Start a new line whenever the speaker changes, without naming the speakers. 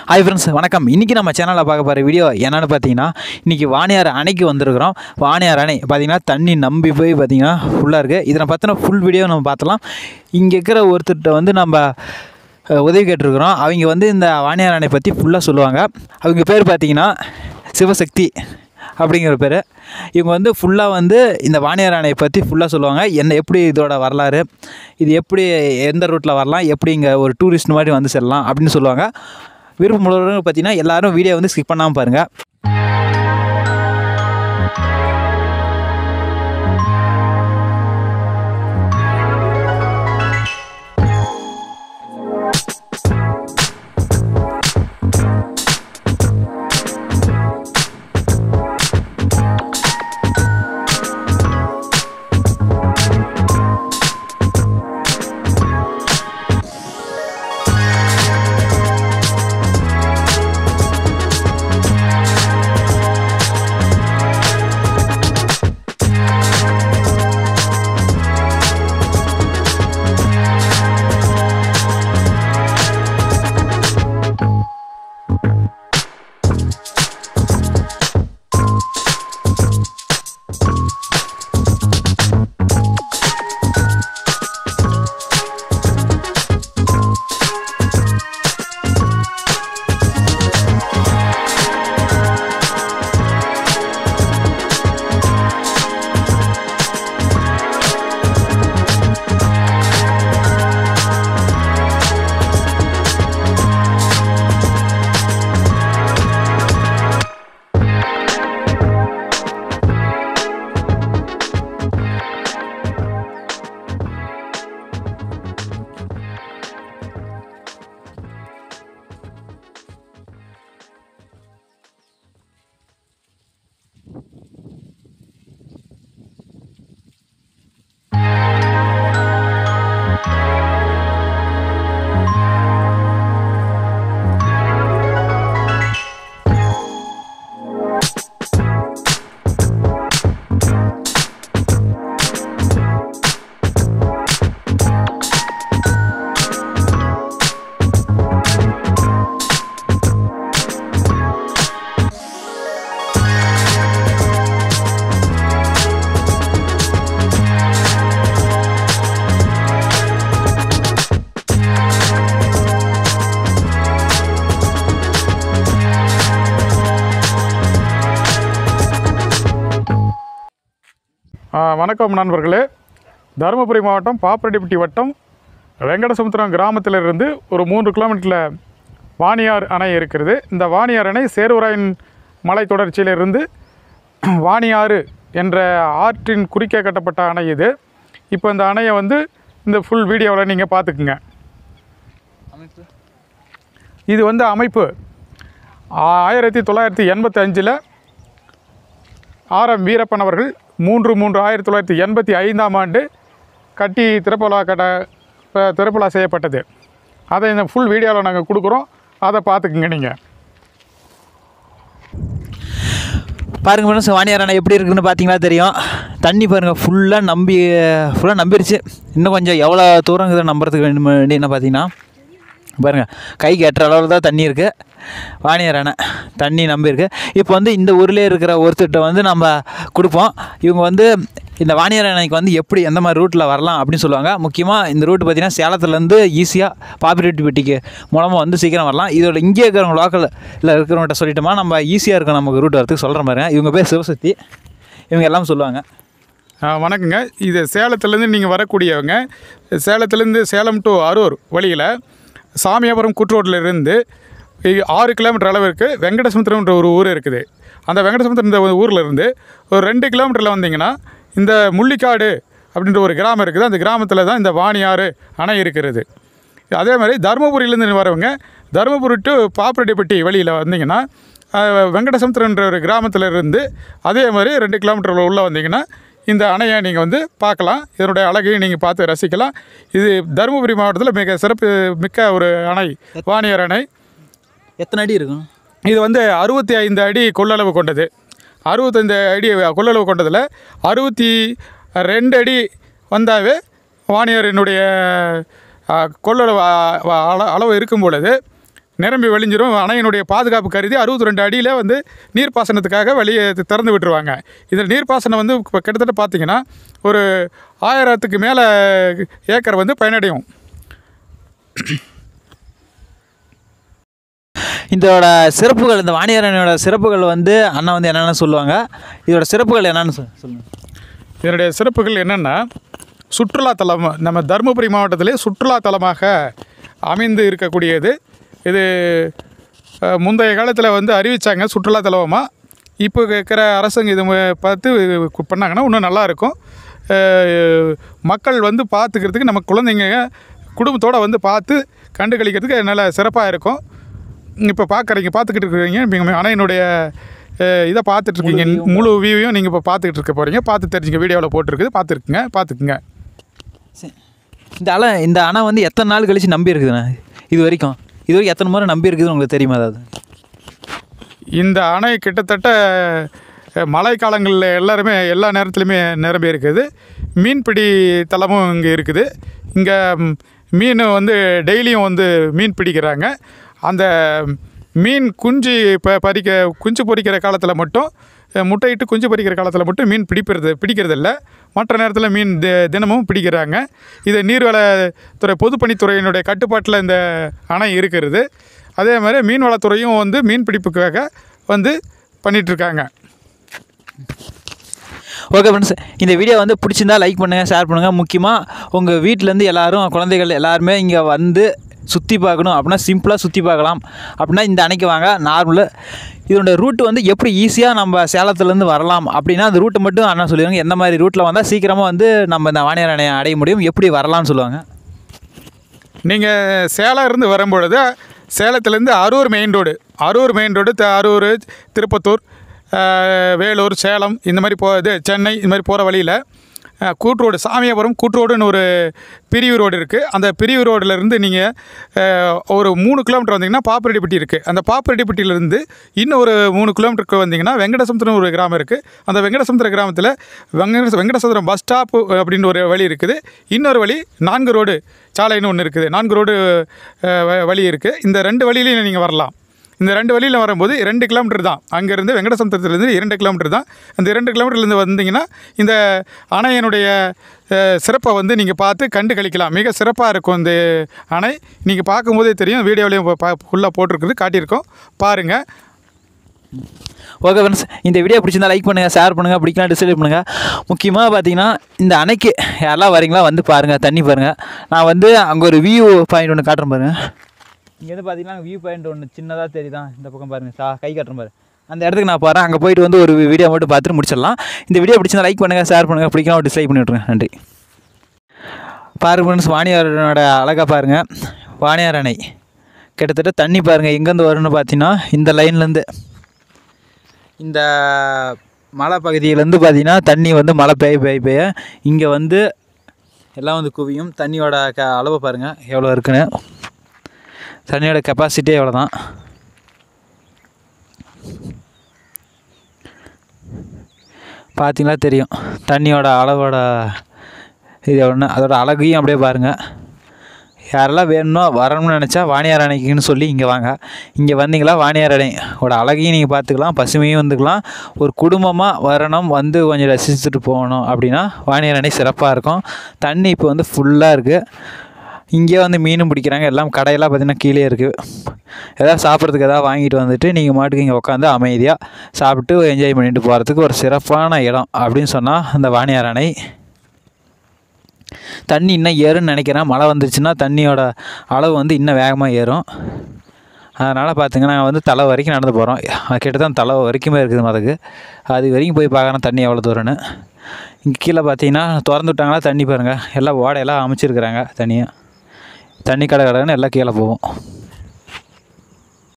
hi friends வணக்கம் இன்றைக்கி நம்ம சேனலில் பார்க்க போகிற வீடியோ என்னென்னு பார்த்தீங்கன்னா இன்றைக்கி வாணியார் அணைக்கு வந்திருக்கிறோம் வாணியார் அணை பார்த்தீங்கன்னா தண்ணி நம்பி போய் பார்த்தீங்கன்னா ஃபுல்லாக இருக்குது இதை பற்றின ஃபுல் வீடியோ நம்ம பார்த்தலாம் இங்கே இருக்கிற ஒருத்தர்கிட்ட வந்து நம்ம அஹ், உதவி கேட்டிருக்கிறோம் அவங்க வந்து இந்த வாணியார் அணை பற்றி ஃபுல்லாக சொல்லுவாங்க அவங்க பேர் பார்த்தீங்கன்னா சிவசக்தி அப்படிங்கிற பேர் இவங்க வந்து ஃபுல்லாக வந்து இந்த வாணியார் அணையை பற்றி ஃபுல்லாக சொல்லுவாங்க என்ன எப்படி இதோட வரலாறு இது எப்படி எந்த ரூட்டில் வரலாம் எப்படி இங்கே ஒரு டூரிஸ்ட் மாதிரி வந்து செல்லலாம் அப்படின்னு சொல்லுவாங்க விருப்பம் உள்ளவங்க பார்த்தீங்கன்னா எல்லாரும் வீடியோ வந்து ஸ்கிப் பண்ணாமல் பாருங்கள்
ஆ, வணக்கம் நண்பர்களே தருமபுரி மாவட்டம் பாப்பரெட்டிப்பட்டி வட்டம் வெங்கடசமுத்திரம் கிராமத்திலிருந்து ஒரு மூன்று கிலோமீட்டரில் வாணியார் அணை இருக்கிறது இந்த வாணியார் அணை சேர்வராயன் மலை தொடர்ச்சியிலிருந்து வாணியாறு என்ற ஆற்றின் குறுக்கே கட்டப்பட்ட அணை இது இப்போ இந்த அணையை வந்து இந்த ஃபுல் வீடியோவில் நீங்கள் பார்த்துக்குங்க இது வந்து அமைப்பு ஆயிரத்தி தொள்ளாயிரத்தி எண்பத்தி அஞ்சில் ஆர் எம் வீரப்பன் அவர்கள் மூன்று மூன்று ஆயிரத்தி தொள்ளாயிரத்தி எண்பத்தி ஐந்தாம் ஆண்டு கட்டி திறப்பலா கட்ட ப- திறப்பலா செய்யப்பட்டது அதை இந்த ஃபுல் வீடியோவில் நாங்கள் கொடுக்குறோம் அதை பார்த்துக்குங்க நீங்கள்
பாருங்க ஃப்ரெண்ட்ஸ் வாணியார் அணை எப்படி இருக்குன்னு பார்த்தீங்கன்னா தெரியும் தண்ணி பாருங்கள் ஃபுல்லாக நம்பி ஃபுல்லாக நம்பிருச்சு இன்னும் கொஞ்சம் எவ்வளோ தூரம் இருக்குது நம்புறதுக்கு வேணும் என்ன பார்த்தீங்கன்னா பாருங்கள் கைக்கு எட்டுற அளவில் தான் தண்ணி இருக்குது வாணியார் அணை தண்ணி நம்பியிருக்கு இப்போ வந்து இந்த ஊர்லேயே இருக்கிற ஒருத்தர்கிட்ட வந்து நம்ம கொடுப்போம் இவங்க வந்து இந்த வாணியார் அணைக்கு வந்து எப்படி எந்த மாதிரி ரூட்டில் வரலாம் அப்படின்னு சொல்லுவாங்க முக்கியமாக இந்த ரூட் பார்த்திங்கன்னா சேலத்துலேருந்து ஈஸியாக பாப்பிரெட்டிப்பட்டிக்கு மூலமாக வந்து சீக்கிரம் வரலாம் இதோட இங்கே இருக்கிறவங்க லோக்கலில் இருக்கிறவங்கள்ட்ட சொல்லிட்டோமா நம்ம ஈஸியாக இருக்கும் நமக்கு ரூட் வரதுக்கு சொல்கிற பாருங்க இவங்க பேர் சிவசக்தி இவங்க எல்லாம் சொல்லுவாங்க
ஆ, வணக்கங்க இது சேலத்துலேருந்து நீங்கள் வரக்கூடியவங்க சேலத்துலேருந்து சேலம் டு அரூர் வழியில் சாமியாபுரம் கூட்டுரோட்டில் இருந்து இ- ஆறு கிலோமீட்டர் அளவிற்கு வெங்கடசமுத்திரம்ன்ற ஒரு ஊர் இருக்குது அந்த வெங்கடசமுத்திரம் இந்த ஊரில் இருந்து ஒரு ரெண்டு கிலோமீட்டரில் வந்தீங்கன்னா இந்த முள்ளிக்காடு அப்படின்ற ஒரு கிராமம் இருக்குது அந்த கிராமத்தில் தான் இந்த வாணியாறு அணை இருக்கிறது அதே மாதிரி தருமபுரியிலேருந்து வரவங்க தருமபுரி டு பாப்பரெட்டிப்பட்டி வழியில் வந்தீங்கன்னா அஹ், வெங்கடசமுத்திரன்ற ஒரு கிராமத்தில் இருந்து அதே மாதிரி ரெண்டு கிலோமீட்டர் உள்ளே வந்தீங்கன்னா இந்த அணையை நீங்கள் வந்து பார்க்கலாம் இதனுடைய அழகையும் நீங்கள் பார்த்து ரசிக்கலாம் இது தருமபுரி மாவட்டத்தில் மிக சிறப்பு மிக்க ஒரு அணை வாணியர் அணை
எத்தனை அடி இருக்கும்
இது வந்து அறுபத்தி ஐந்து அடி கொள்ளளவு கொண்டது அறுபத்தைந்து அடி கொள்ளளவு கொண்டதில் அறுபத்தி ரெண்டு அடி வந்தாவே வாணியரினுடைய ஆ, கொள்ளளவு ஆ, அள- அளவு இருக்கும் பொழுது நிரம்பி வழிஞ்சிரும் அணையினுடைய பாதுகாப்பு கருதி அறுபத்தி ரெண்டு அடியில் வந்து நீர்ப்பாசனத்துக்காக வெளியே தி- திறந்து விட்டுருவாங்க இதில் நீர்ப்பாசனம் வந்து இப்போ கிட்டத்தட்ட பார்த்தீங்கன்னா ஒரு ஆயிரத்துக்கு மேலே ஏக்கர் வந்து பயனடையும்
இதோட சிறப்புகள் இந்த வாணியார் அணையோட சிறப்புகள் வந்து அண்ணா வந்து என்னென்ன சொல்லுவாங்க இதோட சிறப்புகள் என்னென்னு சொல் சொல்லுங்கள்
இதனுடைய சிறப்புகள் என்னென்னா சுற்றுலாத்தலம் நம்ம தருமபுரி மாவட்டத்திலே சுற்றுலாத்தலமாக அமைந்து இருக்கக்கூடியது இது அஹ், முந்தைய காலத்தில் வந்து அறிவித்தாங்க சுற்றுலாத்தலமாக இப்போ இருக்கிற அரசாங்க இது ம- பார்த்து கு- பண்ணாங்கன்னா இன்னும் நல்லாயிருக்கும் மக்கள் வந்து பார்த்துக்கிறதுக்கு நம்ம குழந்தைங்க குடும்பத்தோடு வந்து பார்த்து கண்டு கழிக்கிறதுக்கு நல்ல சிறப்பாக இருக்கும் இப்போ பார்க்குறீங்க பார்த்துக்கிட்டு இருக்கிறீங்க நீங்கள் அணையினுடைய அஹ், இதை பார்த்துட்ருக்கீங்க முழு வியூவையும் நீங்கள் இப்போ பார்த்துக்கிட்டு இருக்க போகிறீங்க பார்த்து தெரிஞ்சுங்க வீடியோவில் போட்டிருக்குது பார்த்துருக்குங்க பார்த்துக்குங்க
இந்த அலை இந்த அணை வந்து எத்தனை நாள் கழிச்சு நம்பி இருக்குதுண்ணா இது வரைக்கும் இது வரைக்கும் எத்தனை முறை நம்பி இருக்குதுன்னு உங்களுக்கு தெரியுமா அதாவது
இந்த அணை கிட்டத்தட்ட அஹ், மழை காலங்களில் எல்லாருமே எல்லா நேரத்துலையுமே நிரம்பி இருக்குது மீன்பிடி தலமும் இங்கே இருக்குது இங்கே ம், மீன் வந்து டெய்லியும் வந்து மீன் பிடிக்கிறாங்க அந்த மீன் குஞ்சு இப்போ பறிக்க குஞ்சு பொரிக்கிற காலத்தில் மட்டும் அஹ், முட்டையிட்டு குஞ்சு பொரிக்கிற காலத்தில் மட்டும் மீன் பிடிக்கிறது பிடிக்கிறதில்ல மற்ற நேரத்தில் மீன் தி தினமும் பிடிக்கிறாங்க இது நீர்வளத்துறை பொதுப்பணித்துறையினுடைய கட்டுப்பாட்டில் இந்த அணை இருக்கிறது அதே மாதிரி மீன்வளத்துறையும் வந்து மீன் பிடிப்புக்காக வந்து பண்ணிகிட்ருக்காங்க
ஓகே ஃப்ரெண்ட்ஸ் இந்த வீடியோ வந்து பிடிச்சிருந்தா லைக் பண்ணுங்கள் ஷேர் பண்ணுங்கள் முக்கியமாக உங்கள் வீட்டிலேருந்து எல்லாரும் குழந்தைகள் எல்லாருமே இங்கே வந்து சுற்றி பார்க்கணும் அப்படின்னா சிம்பிளாக சுற்றி பார்க்கலாம் அப்படின்னா இந்த அணைக்கு வாங்க நார்மலு இதோட ரூட் வந்து எப்படி ஈஸியாக நம்ம சேலத்துலேருந்து வரலாம் அப்படின்னா அந்த ரூட்டை மட்டும் அண்ணா சொல்லிடுவாங்க எந்த மாதிரி ரூட்டில் வந்தால் சீக்கிரமாக வந்து நம்ம இந்த வாணியார் அணையை அடைய முடியும் எப்படி வரலாம்னு சொல்லுவாங்க
நீங்கள் சேலம் இருந்து வரும்பொழுது சேலத்துலேருந்து Arur main road Arur main road த- அரூர் திருப்பத்தூர் அஹ், வேலூர் சேலம் இந்த மாதிரி போ இது சென்னை இந்த மாதிரி போகிற வழியில் கூட்ரோடு சாமியாபுரம் கூட்ரோடுன்னு ஒரு பிரிவு ரோடு இருக்குது அந்த பிரிவு ரோடுலேருந்து நீங்கள் ஒரு மூணு கிலோமீட்டர் வந்தீங்கன்னா பாப்பரெட்டிப்பட்டி இருக்குது அந்த பாப்பரெட்டிப்பட்டியிலேருந்து இன்னும் ஒரு மூணு கிலோமீட்டருக்கு வந்தீங்கன்னா வெங்கடசமுத்திரம் ஒரு கிராமம் இருக்குது அந்த வெங்கடசமுத்திர கிராமத்தில் வெங்கட வெங்கடசமுத்திரம் பஸ் ஸ்டாப்பு அப்படின்னு ஒரு வழி இருக்குது இன்னொரு வழி நான்கு ரோடு சாலைன்னு ஒன்று இருக்குது நான்கு ரோடு அஹ், வ- வழி இருக்குது இந்த ரெண்டு வழியிலையும் நீங்கள் வரலாம் இந்த ரெண்டு வழியில் வரும்போது ரெண்டு கிலோமீட்டர் தான் அங்கேருந்து வெங்கடசமுத்திரத்துலேருந்து இரண்டு கிலோமீட்டர் தான் அந்த இரண்டு கிலோமீட்டர்லேருந்து வந்தீங்கன்னா இந்த அணையினுடைய அஹ், சிறப்பை வந்து நீங்கள் பார்த்து கண்டு கழிக்கலாம் மிக சிறப்பாக இருக்கும் இந்த அணை நீங்கள் பார்க்கும்போதே தெரியும் வீடியோலையும் ஃபுல்லாக போட்டிருக்குது காட்டியிருக்கோம் பாருங்கள்
ஓகே ஃப்ரெண்ட்ஸ் இந்த வீடியோ பிடிச்சிருந்தா லைக் பண்ணுங்கள் ஷேர் பண்ணுங்கள் பிடிக்கலாம் டிஸ்லைக் பண்ணுங்கள் முக்கியமாக பார்த்தீங்கன்னா இந்த அணைக்கு யாரெல்லாம் வரீங்களா வந்து பாருங்கள் தண்ணி பாருங்கள் நான் வந்து அங்கே ஒரு வியூ பாயிண்ட் ஒன்று காட்டுறேன் பாருங்கள் இங்கேருந்து பார்த்தீங்கன்னா வியூ பாயிண்ட் ஒன்று சின்னதாக தெரியுதா இந்த பக்கம் பாருங்கள் சா கை காட்டுறேன் பாரு அந்த இடத்துக்கு நான் போகிறேன் அங்கே போயிட்டு வந்து ஒரு வீடியோ மட்டும் பார்த்துட்டு முடிச்சிடலாம் இந்த வீடியோ பிடிச்சிருந்தா லைக் பண்ணுங்கள் ஷேர் பண்ணுங்கள் பிடிக்கலாம் டிஸ்லைக் பண்ணி விட்ருங்க நன்றி பாருங்க ஃப்ரெண்ட்ஸ் வாணியாரோட அழகாக பாருங்கள் வாணியார் அணை கிட்டத்தட்ட தண்ணி பாருங்கள் எங்கேருந்து வரும்னு பார்த்தீங்கன்னா இந்த லைன்லேருந்து இந்த மலை பகுதியிலேருந்து பார்த்தீங்கன்னா தண்ணி வந்து மழை பெய்ய பெய்ய பெய்ய இங்கே வந்து எல்லாம் வந்து குவியும் தண்ணியோட க அளவு பாருங்கள் எவ்வளோ இருக்குன்னு தண்ணியோட கெப்பாசிட்டியே எவ்வளோ தான் பார்த்தீங்களா தெரியும் தண்ணியோட அளவோட இது எவ்வளோன்னு அதோட அழகையும் அப்படியே பாருங்கள் யாரெல்லாம் வேணுமோ வரணும்னு நினச்சா வாணியார் அணைக்குன்னு சொல்லி இங்கே வாங்க இங்கே வந்தீங்களா வாணியார் அணையோட அழகையும் நீங்கள் பார்த்துக்கலாம் பசுமையும் வந்துக்கலாம் ஒரு குடும்பமாக வரணும் வந்து கொஞ்சம் ரசிச்சுட்டு போகணும் அப்படின்னா வாணியார் அணை சிறப்பாக இருக்கும் தண்ணி இப்போ வந்து ஃபுல்லாக இருக்குது இங்கே வந்து மீனும் பிடிக்கிறாங்க எல்லாம் கடையெல்லாம் பார்த்திங்கன்னா கீழே இருக்குது எதாவது சாப்பிட்றதுக்கு எதாவது வாங்கிட்டு வந்துட்டு நீங்கள் மாட்டுக்கு இங்கே உட்காந்து அமைதியாக சாப்பிட்டு என்ஜாய் பண்ணிட்டு போகிறதுக்கு ஒரு சிறப்பான இடம் அப்படின்னு சொன்னால் அந்த வாணியார் அணை தண்ணி இன்னும் ஏறும்னு நினைக்கிறேன் மழை வந்துருச்சுன்னா தண்ணியோட அளவு வந்து இன்னும் வேகமாக ஏறும் அதனால் பார்த்திங்கன்னா நாங்கள் வந்து தலை வரைக்கும் நடந்து போகிறோம் கிட்டத்தட்ட தலை வரைக்குமே இருக்குது மதக்கு அது வரைக்கும் போய் பார்க்குறோம் தண்ணி எவ்வளோ தூரம்னு இங்கே கீழே பார்த்தீங்கன்னா திறந்து விட்டாங்களா தண்ணி பாருங்கள் எல்லாம் ஓடையெல்லாம் அமைச்சிருக்கிறாங்க தனியாக தண்ணி கடை கடைன்னு எல்லாம் கீழே போகும்